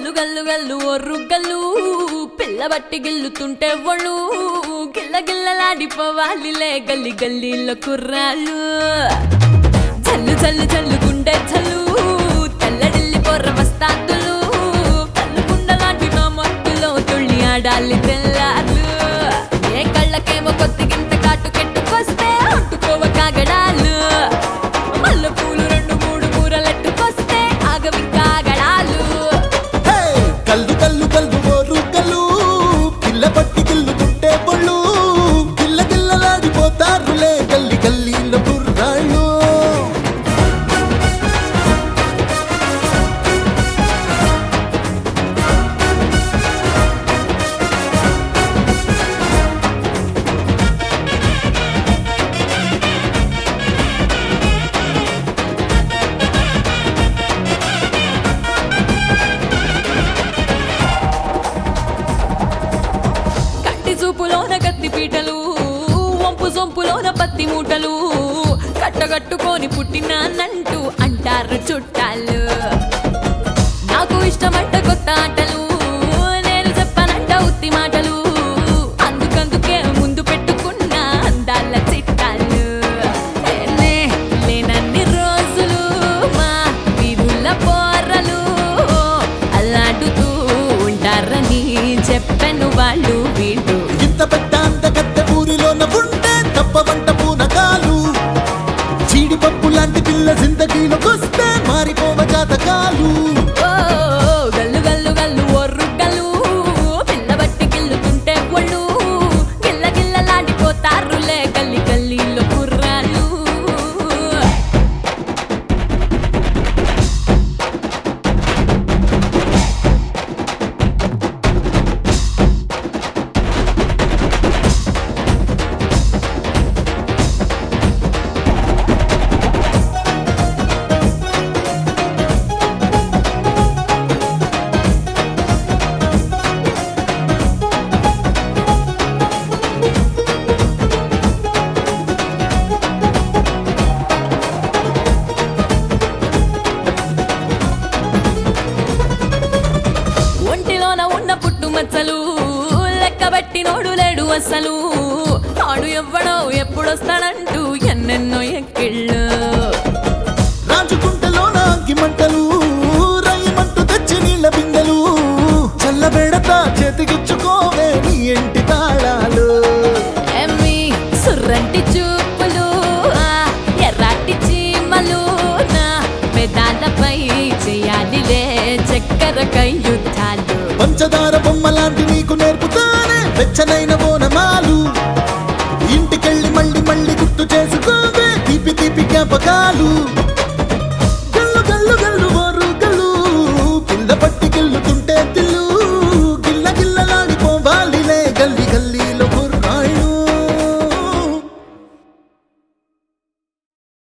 గల్లు గల్లు గల్లు ఒర్రు గల్లు పిల్ల బట్టి గిల్లుతుంటే ఒళ్ళు గిల్ల గిల్లలాడిపోవాలిలే గల్లి గల్లీలో కుర్రాళ్ళు చల్లు చల్లు చల్లు గుండె చల్లు తెల్లడిల్లి పొర్ర వస్తాతులు కళ్ళు గుండలాంటి నా మత్తులో తుళ్ళి ఆడాలి తెల్లారు ఏ కళ్ళకేమో కొద్దిగింత కాటు కెట్టుకొస్తే అంటుకోవ కాగడాలు మల్లె పూలు రెండు మూడు మూరలెట్టుకొస్తే ఆగవి కాగడాలు హే! కల్లు కల్లు కల్లు ఓరు కల్లు పిల్ల పట్టి గిల్లుతుంటే బొళ్ళు గిల్ల గిల్లలాడిపోతారులే గల్లి గల్లీలో కుర్రాళ్ళు కంటి చూపులోన కత్తి పీటలు వంపు సొంపులోన పత్తి మూటలు కట్టగట్టుకొని పుట్టినానంటూ అంటారు చుట్టాలు నాకు ఇష్టమంట కొత్త ఆటలు నేను చెప్పనంట ఉత్తి మాటలు అందుకందుకే ముందు పెట్టుకున్న అందాల చిట్టాలు నేనే లేనన్ని రోజులు మా వీరుల పోరలు అలాడుతూ ఉంటారని చెప్పను వాళ్ళు వీళ్ళు ఇంత పెద్ద అందగత్త ఊరిలోన ఉంటే తప్పవంట పూనకాలు జీడిపప్పు లాంటి పిల్ల జిందగీలోకొస్తే మారిపోవ జాతకాలు ఓ గల్లు గల్లు గల్లు ఒర్రు గల్లు పిల్ల బట్టి గిల్లుతుంటే ఒళ్ళు గిల్ల గిల్లలాడిపోతారులే గల్లి గల్లీలో కుర్రాళ్ళు ఒంటిలోన ఉన్న పుట్టు మచ్చలు లెక్కబెట్టి నోడు లేడు అసలు ఆడు ఎవ్వడో ఎప్పుడొస్తాడంటూ ఎన్నెన్నో ఎక్కిళ్ళు రాజుకుంటలోన అగ్గిమంటలు రయ్యమంటూ తెచ్చి నీళ్ళ బిందెలు చల్లబెడతా చేతికిచ్చుకోవే నీ ఇంటి తాళాలు ఎమ్మి సుర్రంటి చూపులు ఆ ఎర్రాటి చీమలు నా పెదాలపై చేయాలిలే చక్కెర యుద్ధాలు పంచదార బొమ్మలాంటి నీకు నేర్పుతానే వెచ్చనైన బోనమాలు ఇంటికెళ్ళి మళ్ళీ మళ్ళీ గుర్తు చేసుకోవే తీపి తీపి జ్ఞాపకాలు